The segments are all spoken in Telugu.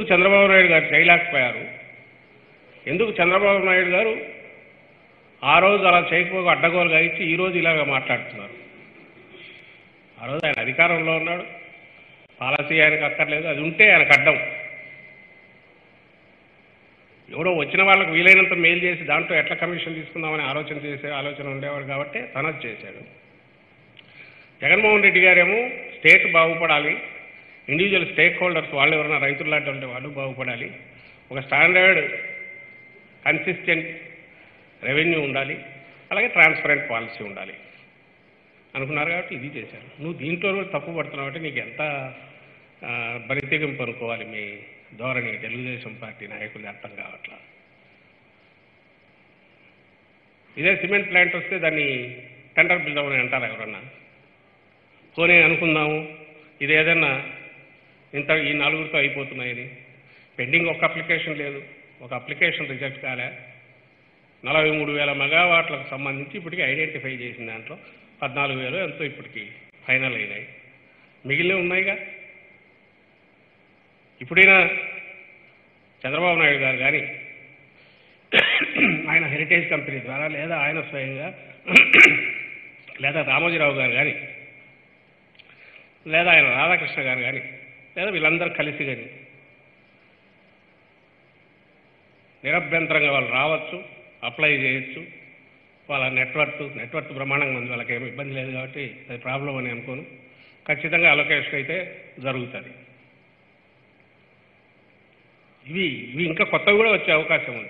చంద్రబాబు నాయుడు గారు చేయలేకపోయారు ఎందుకు చంద్రబాబు నాయుడు గారు ఆ రోజు అలా చేయకపోగా అడ్డగోలుగా ఇచ్చి ఈ రోజు ఇలాగ మాట్లాడుతున్నారు ఆ రోజు ఆయన అధికారంలో ఉన్నాడు పాలసీ ఆయనకు అక్కర్లేదు అది ఉంటే ఆయనకు అడ్డం ఎవడో వచ్చిన వాళ్ళకి వీలైనంత మేలు చేసి దాంట్లో ఎట్లా కమిషన్ తీసుకుందామని ఆలోచన చేసే ఆలోచన ఉండేవాడు కాబట్టి తనది చేశాడు జగన్మోహన్ రెడ్డి గారేమో స్టేట్ బాగుపడాలి ఇండివిజువల్ స్టేక్ హోల్డర్స్ వాళ్ళు ఎవరైనా రైతులు లాంటి ఉంటే వాళ్ళు బాగుపడాలి ఒక స్టాండర్డ్ కన్సిస్టెంట్ రెవెన్యూ ఉండాలి అలాగే ట్రాన్స్పరెంట్ పాలసీ ఉండాలి అనుకున్నారు కాబట్టి ఇది చేశారు నువ్వు దీంట్లో కూడా తప్పు పడుతున్నావు అంటే నీకు ఎంత ఆ, బరితెగింపు అనుకోవాలి మీ ధోరణి తెలుగుదేశం పార్టీ నాయకులు అర్థం కావట్లా ఇదే సిమెంట్ ప్లాంట్ వస్తే దాన్ని టెండర్ పిలుదామని అంటారా ఎవరన్నా పోనీ అనుకుందాము ఇది ఏదన్నా ఇంత ఈ నలుగురితో అయిపోతున్నాయని పెండింగ్ ఒక అప్లికేషన్ లేదు ఒక అప్లికేషన్ రిజెక్ట్ కాలే నలభై మూడు వేల మెగావాట్లకు సంబంధించి ఇప్పటికి ఐడెంటిఫై చేసిన దాంట్లో పద్నాలుగు వేలు ఎంతో ఇప్పటికి ఫైనల్ అయినాయి మిగిలినవి ఉన్నాయిగా ఇప్పుడైనా చంద్రబాబు నాయుడు గారు కానీ ఆయన హెరిటేజ్ కంపెనీ ద్వారా లేదా ఆయన స్వయంగా లేదా రామోజీరావు గారు కానీ లేదా ఆయన రాధాకృష్ణ గారు కానీ లేదా వీళ్ళందరూ కలిసి కానీ నిరభ్యంతరంగా వాళ్ళు రావచ్చు అప్లై చేయొచ్చు వాళ్ళ నెట్వర్క్ నెట్వర్క్ బ్రహ్మాండంగా ఉంది వాళ్ళకి ఏమి ఇబ్బంది లేదు కాబట్టి అది ప్రాబ్లం అని అనుకోను ఖచ్చితంగా అలొకేషన్ అయితే జరుగుతుంది ఇవి ఇవి ఇంకా కొత్తవి కూడా వచ్చే అవకాశం ఉంది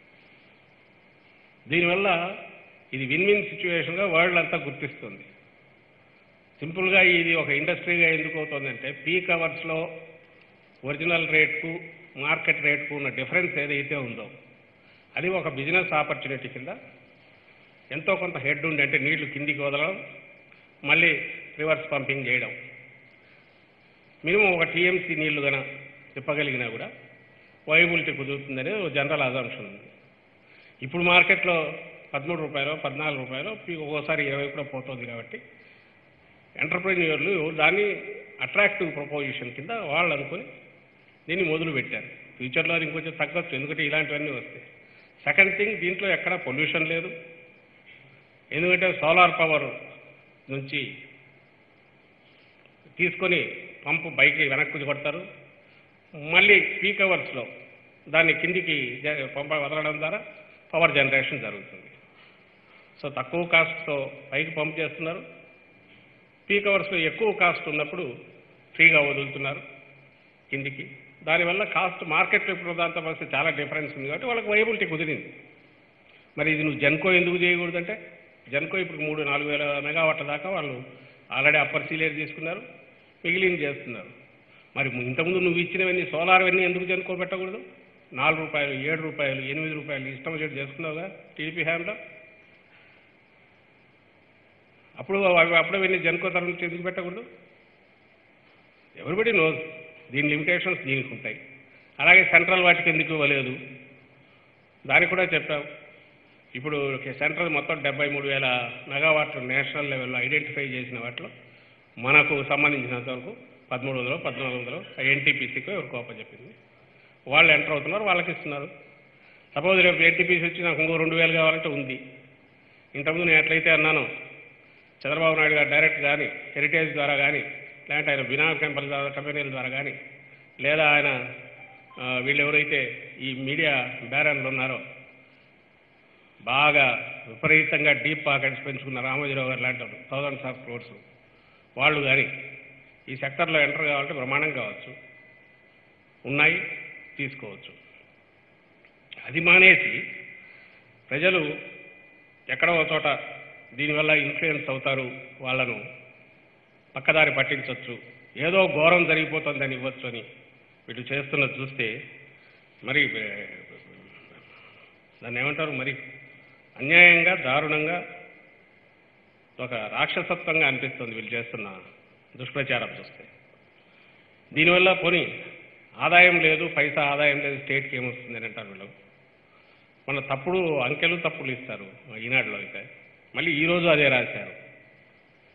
దీనివల్ల ఇది విన్ విన్ సిచ్యువేషన్గా వరల్డ్ అంతా గుర్తిస్తుంది సింపుల్గా ఇది ఒక ఇండస్ట్రీగా ఎందుకు అవుతుందంటే పీక్ అవర్స్లో ఒరిజినల్ రేట్కు మార్కెట్ రేట్కు ఉన్న డిఫరెన్స్ ఏదైతే ఉందో అది ఒక బిజినెస్ ఆపర్చునిటీ కింద ఎంతో కొంత హెడ్ ఉండి అంటే నీళ్లు కిందికి వదలడం మళ్ళీ రివర్స్ పంపింగ్ చేయడం మినిమం ఒక టీఎంసీ నీళ్లు గన తిప్పగలిగినా కూడా వైబిలిటీ కుదురుతుందనేది ఒక జనరల్ అజంప్షన్ ఉంది ఇప్పుడు మార్కెట్లో పదమూడు రూపాయలు పద్నాలుగు రూపాయలు పీ- ఒక్కోసారి ఇరవై కూడా పోతుంది కాబట్టి ఎంటర్ప్రెన్యూర్లు దాన్ని అట్రాక్టివ్ ప్రపోజిషన్ కింద వాళ్ళు అనుకొని దీన్ని మొదలు పెట్టారు ఫ్యూచర్లో అది ఇంకొంచెం తగ్గొచ్చు ఎందుకంటే ఇలాంటివన్నీ వస్తాయి సెకండ్ థింగ్ దీంట్లో ఎక్కడ పొల్యూషన్ లేదు ఎందుకంటే సోలార్ పవర్ నుంచి తీసుకొని పంపు బైక్ వెనక్కి కొడతారు మళ్ళీ పీక్ అవర్స్లో దాన్ని కిందికి జ- పంప వదలడం ద్వారా పవర్ జనరేషన్ జరుగుతుంది సో తక్కువ కాస్ట్తో పైకి పంప్ చేస్తున్నారు పీక్ అవర్స్లో ఎక్కువ కాస్ట్ ఉన్నప్పుడు ఫ్రీగా వదులుతున్నారు కిందికి దానివల్ల కాస్ట్ మార్కెట్లో ఇప్పుడు దాంతో వస్తే చాలా డిఫరెన్స్ ఉంది కాబట్టి వాళ్ళకి వైబిలిటీ కుదిరింది మరి ఇది నువ్వు జెన్కో ఎందుకు చేయకూడదంటే జెన్కో ఇప్పుడు మూడు నాలుగు వేల మెగావాట్ల దాకా వాళ్ళు ఆల్రెడీ అప్పర్ సీలియర్ తీసుకున్నారు మిగిలింది చేస్తున్నారు మరి ఇంతకుముందు నువ్వు ఇచ్చినవన్నీ సోలార్వన్నీ ఎందుకు జెన్కో పెట్టకూడదు నాలుగు రూపాయలు ఏడు రూపాయలు ఎనిమిది రూపాయలు ఇష్టం వచ్చేది చేసుకున్నావుగా టీడీపీ హ్యాండ్లో అప్పుడు అవి అప్పుడే వెళ్ళి జన్కో తరం నుంచి ఎందుకు పెట్టకూడదు ఎవరిబడి నోస్ దీని లిమిటేషన్స్ దీనికి ఉంటాయి అలాగే సెంట్రల్ వాటికి ఎందుకు ఇవ్వలేదు దానికి కూడా చెప్పాం ఇప్పుడు సెంట్రల్ మొత్తం డెబ్బై మూడు వేల మెగావాట్లు నేషనల్ లెవెల్లో ఐడెంటిఫై చేసిన వాటిలో మనకు సంబంధించినంత వరకు పదమూడు వందలు పద్నాలుగు వందలు ఎన్టీపీసీకి ఎవరికి చెప్పింది వాళ్ళు ఎంటర్ అవుతున్నారు వాళ్ళకి ఇస్తున్నారు సపోజ్ రేపు ఎన్టీపీసీ వచ్చి నాకు ఇంకో రెండు వేలు కావాలంటే ఉంది ఇంతకుముందు నేను ఎట్లయితే అన్నాను చంద్రబాబు నాయుడు గారు డైరెక్ట్ కానీ హెరిటేజ్ ద్వారా కానీ లేదంటే ఆయన బినా కంపెనీ ద్వారా కంపెనీల ద్వారా కానీ లేదా ఆయన ఆ, వీళ్ళు ఎవరైతే ఈ మీడియా బ్యారన్లు ఉన్నారో బాగా విపరీతంగా డీప్ పాకెట్స్ పెంచుకున్న రామోజీరావు గారు లాంటి థౌజండ్స్ ఆఫ్ క్రోర్స్ వాళ్ళు కానీ ఈ సెక్టర్లో ఎంటర్ కావాలంటే ప్రమాణం కావచ్చు ఉన్నాయి తీసుకోవచ్చు అది మానేసి ప్రజలు ఎక్కడో ఒక చోట దీనివల్ల ఇన్ఫ్లుయెన్స్ అవుతారు వాళ్ళను పక్కదారి పట్టించవచ్చు ఏదో ఘోరం జరిగిపోతుందని ఇవ్వచ్చు అని వీళ్ళు చేస్తున్నది చూస్తే మరి ఏ, దాన్ని ఏమంటారు మరి అన్యాయంగా దారుణంగా ఒక రాక్షసత్వంగా అనిపిస్తుంది వీళ్ళు చేస్తున్న దుష్ప్రచారం చూస్తే దీనివల్ల పోనీ ఆదాయం లేదు పైసా ఆదాయం లేదు స్టేట్కి ఏమొస్తుంది అని అంటారు వీళ్ళు మన తప్పుడు అంకెలు తప్పులు ఇస్తారు ఈనాడులో అయితే మళ్ళీ ఈరోజు అదే రాశారు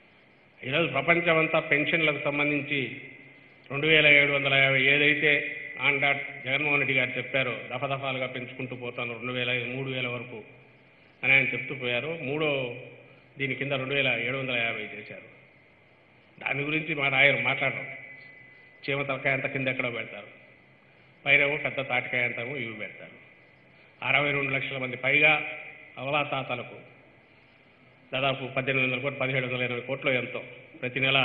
ఈరోజు ప్రపంచం అంతా పెన్షన్లకు సంబంధించి రెండు వేల ఏడు వందల యాభై ఏదైతే ఆన్ డాట్ జగన్మోహన్ రెడ్డి గారు చెప్పారు దఫదఫాలుగా పెంచుకుంటూ పోతాను రెండు వేల మూడు వేల వరకు అని ఆయన చెప్తూ పోయారు మూడో దీని కింద రెండు వేల ఏడు వందల యాభై చేశారు దాని గురించి మా రాయరు మాట్లాడరు చీమ తలకాయ అంత కింద ఎక్కడో పెడతారు పైరేమో పెద్ద తాటికాయ అంతమో ఇవి పెడతారు అరవై రెండు లక్షల మంది పైగా అవలాతాతలకు దాదాపు పద్దెనిమిది వందల కోట్లు పదిహేడు వందల ఎనభై కోట్లు ఎంతో ప్రతి నెల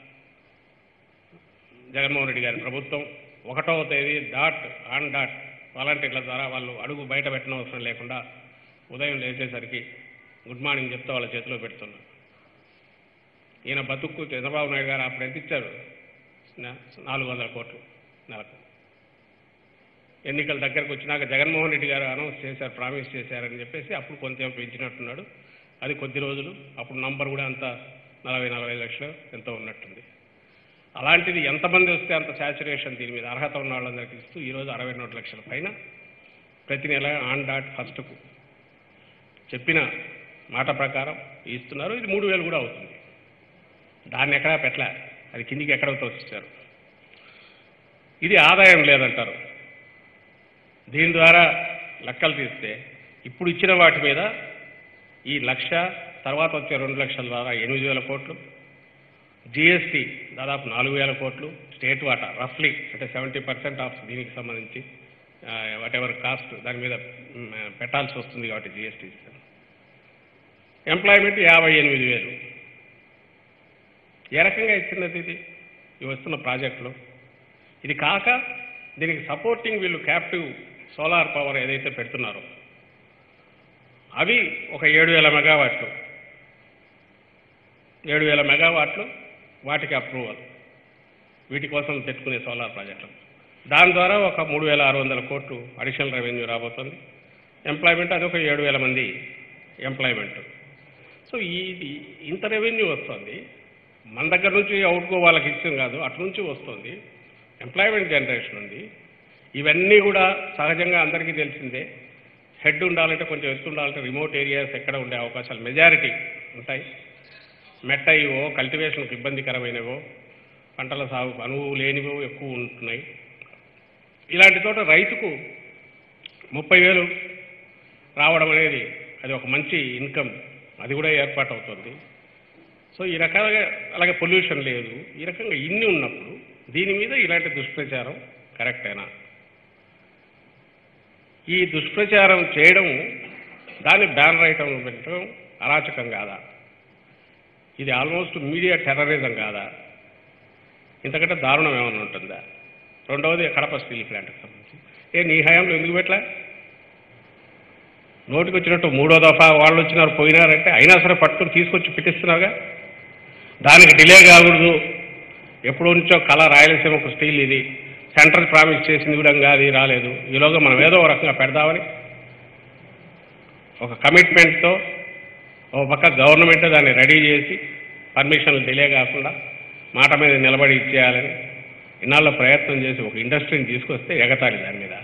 జగన్మోహన్ రెడ్డి గారి ప్రభుత్వం ఒకటవ తేదీ డాట్ ఆన్ డాట్ వాలంటీర్ల ద్వారా వాళ్ళు అడుగు బయట పెట్టనవసరం లేకుండా ఉదయం లేచేసరికి గుడ్ మార్నింగ్ చెప్తే వాళ్ళ చేతిలో పెడుతున్నారు ఈయన బతుక్కు చంద్రబాబు నాయుడు గారు అప్పుడు ఎంత ఇచ్చారు నా- నాలుగు వందల కోట్లు నెలకు ఎన్నికల దగ్గరకు వచ్చినాక జగన్మోహన్ రెడ్డి గారు అనౌన్స్ చేశారు ప్రామిస్ చేశారని చెప్పేసి అప్పుడు కొంచెం పెంచినట్టున్నాడు అది కొద్ది రోజులు అప్పుడు నంబర్ కూడా అంత నలభై నలభై లక్షలు ఎంతో ఉన్నట్టుంది అలాంటిది ఎంతమంది వస్తే అంత శాచురేషన్ దీని మీద అర్హత ఉన్న వాళ్ళందరికీ ఇస్తూ ఈరోజు అరవై రెండు లక్షల పైన ప్రతి నెల ఆన్ డాట్ ఫస్ట్కు చెప్పిన మాట ప్రకారం ఇస్తున్నారు ఇది మూడు వేలు కూడా అవుతుంది దాన్ని ఎక్కడా పెట్టలే అది కిందికి ఎక్కడ తోసిస్తారు ఇది ఆదాయం లేదంటారు దీని ద్వారా లెక్కలు తీస్తే ఇప్పుడు ఇచ్చిన వాటి మీద ఈ లక్ష తర్వాత వచ్చే రెండు లక్షల ద్వారా ఎనిమిది వేల కోట్లు జిఎస్టీ దాదాపు నాలుగు వేల కోట్లు స్టేట్ వాటా రఫ్లీ అంటే సెవెంటీ పర్సెంట్ ఆఫ్ దీనికి సంబంధించి వాట్ ఎవర్ కాస్ట్ దాని మీద మ్, పెట్టాల్సి వస్తుంది కాబట్టి జిఎస్టీ ఎంప్లాయ్మెంట్ యాభై ఎనిమిది వేలు ఏ రకంగా ఇచ్చినది ఇది ఇవి వస్తున్న ప్రాజెక్టులు ఇది కాక దీనికి సపోర్టింగ్ వీళ్ళు క్యాప్టివ్ సోలార్ పవర్ ఏదైతే పెడుతున్నారో అవి ఒక ఏడు వేల మెగావాట్లు ఏడు వేల మెగావాట్లు వాటికి అప్రూవల్ వీటి కోసం పెట్టుకునే సోలార్ ప్రాజెక్టులు దాని ద్వారా ఒక మూడు వేల ఆరు వందల కోట్లు అడిషనల్ రెవెన్యూ రాబోతుంది ఎంప్లాయ్మెంట్ అది ఒక ఏడు వేల మంది ఎంప్లాయ్మెంట్ సో ఇది ఇంత రెవెన్యూ వస్తుంది మన దగ్గర నుంచి అవుట్గో వాళ్ళకి ఇచ్చిన కాదు అటు నుంచి వస్తుంది ఎంప్లాయ్మెంట్ జనరేషన్ ఉంది ఇవన్నీ కూడా సహజంగా అందరికీ తెలిసిందే హెడ్ ఉండాలంటే కొంచెం ఎత్తు ఉండాలంటే రిమోట్ ఏరియాస్ ఎక్కడ ఉండే అవకాశాలు మెజారిటీ ఉంటాయి మెట్టయివో కల్టివేషన్కి ఇబ్బందికరమైనవో పంటల సాగు అనువు లేనివో ఎక్కువ ఉంటున్నాయి ఇలాంటి చోట రైతుకు ముప్పై వేలు రావడం అనేది అది ఒక మంచి ఇన్కమ్ అది కూడా ఏర్పాటు అవుతుంది సో ఈ రకాలుగా అలాగే పొల్యూషన్ లేదు ఈ రకంగా ఇన్ని ఉన్నప్పుడు దీని మీద ఇలాంటి దుష్ప్రచారం కరెక్టేనా ఈ దుష్ప్రచారం చేయడం దాన్ని బ్యాన్ రైటం పెట్టడం అరాచకం కాదా ఇది ఆల్మోస్ట్ మీడియా టెర్రరిజం కాదా ఇంతకంటే దారుణం ఏమైనా ఉంటుందా రెండవది కడప స్టీల్ ప్లాంట్కి సంబంధించి ఏ నీ హయాంలో ఎందుకు పెట్టలే నోటికి వచ్చినట్టు మూడో దఫా వాళ్ళు వచ్చినారు పోయినారంటే అయినా సరే పట్టుకుని తీసుకొచ్చి పెట్టిస్తున్నారుగా దానికి డిలే కాకూడదు ఎప్పుడో నుంచో కళ రాయలసీమకు స్టీల్ ఇది సెంట్రల్ ప్రామిస్ చేసింది కూడా కాదు ఇది రాలేదు ఈలోగా మనం ఏదో ఒక రకంగా పెడదామని ఒక కమిట్మెంట్తో ఒక పక్క గవర్నమెంట్ దాన్ని రెడీ చేసి పర్మిషన్లు డిలే కాకుండా మాట మీద నిలబడి ఇచ్చేయాలని ఇన్నాళ్ళ ప్రయత్నం చేసి ఒక ఇండస్ట్రీని తీసుకొస్తే ఎగతాళి దాని మీద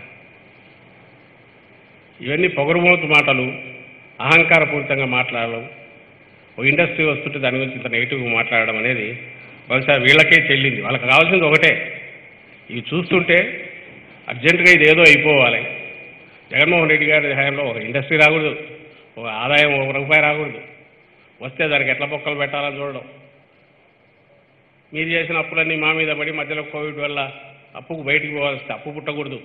ఇవన్నీ పొగరుమోతు మాటలు అహంకారపూరితంగా మాట్లాడడం ఒక ఇండస్ట్రీ వస్తుంటే దాని గురించి ఇంత నెగిటివ్గా మాట్లాడడం అనేది బహుశా వీళ్ళకే చెల్లింది వాళ్ళకి కావాల్సింది ఒకటే ఇవి చూస్తుంటే అర్జెంటుగా ఇది ఏదో అయిపోవాలి జగన్మోహన్ రెడ్డి గారి హయాంలో ఒక ఇండస్ట్రీ రాకూడదు ఒక ఆదాయం ఒక రూపాయి రాకూడదు వస్తే దానికి ఎట్ల పొక్కలు పెట్టాలని చూడడం మీరు చేసిన అప్పులన్నీ మా మీద పడి మధ్యలో కోవిడ్ వల్ల అప్పుకు బయటికి పోవాల్సి అప్పు పుట్టకూడదు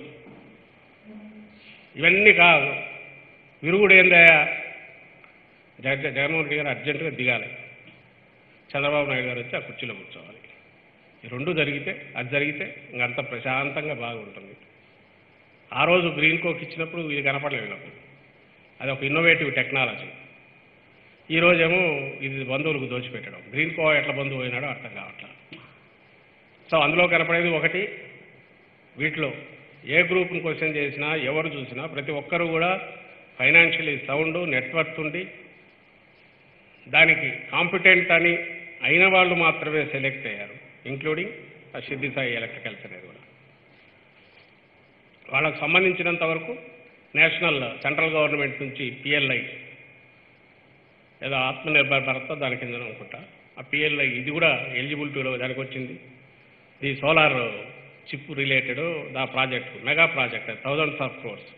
ఇవన్నీ కాదు విరుగుడు ఏందయ్యా జగ జగన్మోహన్ రెడ్డి గారు అర్జెంటుగా దిగాలి చంద్రబాబు నాయుడు గారు వచ్చి ఆ కుర్చీలో కూర్చోవాలి ఈ రెండు జరిగితే అది జరిగితే ఇంకంత ప్రశాంతంగా బాగుంటుంది ఆ రోజు గ్రీన్ కోక్ ఇచ్చినప్పుడు ఇది కనపడలేదు వీళ్ళకు అది ఒక ఇన్నోవేటివ్ టెక్నాలజీ ఈ రోజేమో ఇది బంధువులకు దోచిపెట్టడం గ్రీన్ కో ఎట్లా బంధువు అయినాడో అర్థం కావట్లేదు సో అందులో కనపడేది ఒకటి వీటిలో ఏ గ్రూప్ని క్వశ్చన్ చేసినా ఎవరు చూసినా ప్రతి ఒక్కరూ కూడా ఫైనాన్షియలీ సౌండ్ నెట్వర్క్ ఉండి దానికి కాంపిటెంట్ అని అయిన వాళ్ళు మాత్రమే సెలెక్ట్ అయ్యారు ఇంక్లూడింగ్ ఆ సిద్ధి సాయి ఎలక్ట్రికల్స్ అనేది కూడా వాళ్ళకు సంబంధించినంత వరకు నేషనల్ సెంట్రల్ గవర్నమెంట్ నుంచి పిఎల్ఐ ఏదో ఆత్మనిర్భర్ భారత్ దాని కింద అనుకుంటా ఆ పిఎల్ఐ ఇది కూడా ఎలిజిబిలిటీలో దానికి వచ్చింది ఈ solar chip related the project mega project thousands of crores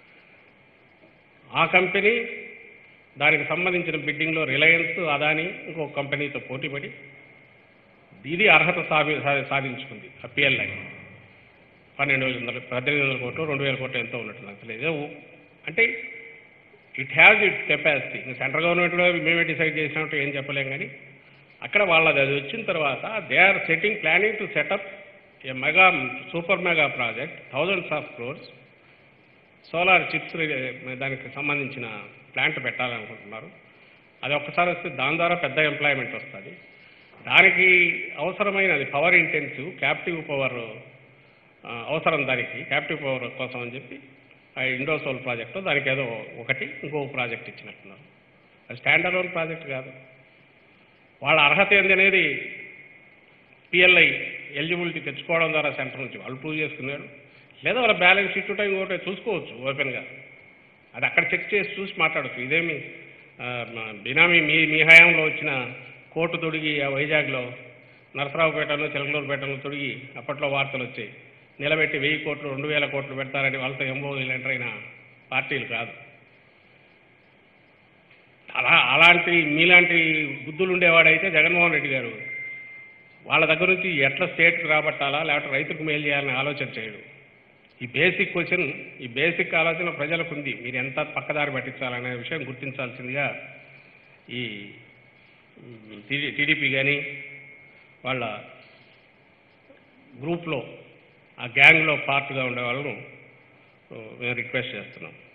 ఆ కంపెనీ దానికి సంబంధించిన బిడ్డింగ్లో రిలయన్స్ అదాని ఇంకొక కంపెనీతో పోటీపడి ఇది అర్హత సాధి సా- సాధించుకుంది ఆ పిఎల్ఐ పన్నెండు వేల వందలు పద్దెనిమిది వందల కోట్లు రెండు వేల కోట్లు ఎంతో ఉన్నట్టు నాకు తెలియదు అంటే it has it capacity central government కూడా మేమే డిసైడ్ చేసినట్టు ఏం చెప్పలేం కానీ అక్కడ వాళ్ళది అది వచ్చిన తర్వాత they are setting planning to set up a mega super mega project thousands of crores solar chips దానికి సంబంధించిన ప్లాంట్ పెట్టాలనుకుంటున్నారు అది ఒక్కసారి వస్తే దాని ద్వారా పెద్ద ఎంప్లాయ్మెంట్ వస్తుంది దానికి అవసరమైనది పవర్ ఇంటెన్సివ్ క్యాప్టివ్ పవర్ అవసరం దానికి క్యాప్టివ్ పవర్ కోసం అని చెప్పి ఆ ఇండోసోల్ ప్రాజెక్టు దానికి ఏదో ఒకటి ఇంకో ప్రాజెక్ట్ ఇచ్చినట్టున్నారు అది స్టాండ్ అలోన్ ప్రాజెక్ట్ కాదు వాళ్ళ అర్హత ఏంది అనేది పిఎల్ఐ ఎలిజిబిలిటీ తెచ్చుకోవడం ద్వారా సెంటర్ నుంచి వాళ్ళు ప్రూవ్ చేసుకున్నారు లేదా వాళ్ళ బ్యాలెన్స్ షీట్ ఉంటే ఇంకోటి చూసుకోవచ్చు ఓపెన్గా అది అక్కడ చెక్ చేసి చూసి మాట్లాడచ్చు ఇదేమి ఆ, మా బినామీ మీ మీ హయాంలో వచ్చిన కోర్టు తొడిగి ఆ వైజాగ్లో నరసరావుపేటలో చిలకలూరుపేటలో తొడిగి అప్పట్లో వార్తలు వచ్చాయి నిలబెట్టి వెయ్యి కోట్లు రెండు వేల కోట్లు పెడతారని వాళ్ళతో ఎంబోలు ఎంటర్ అయిన పార్టీలు కాదు అలా అలాంటి మీలాంటి బుద్ధులు ఉండేవాడైతే జగన్మోహన్ రెడ్డి గారు వాళ్ళ దగ్గర నుంచి ఎట్లా స్టేట్కి రాబట్టాలా లేకపోతే రైతుకు మేలు చేయాలని ఆలోచన చేయడు ఈ బేసిక్ క్వశ్చన్ ఈ బేసిక్ ఆలోచన ప్రజలకు ఉంది మీరు ఎంత పక్కదారి పట్టించాలనే విషయం గుర్తించాల్సిందిగా ఈ టీడీపీ కానీ వాళ్ళ గ్రూప్లో ఆ గ్యాంగ్లో పార్ట్గా ఉండే వాళ్ళను మేము రిక్వెస్ట్ చేస్తున్నాం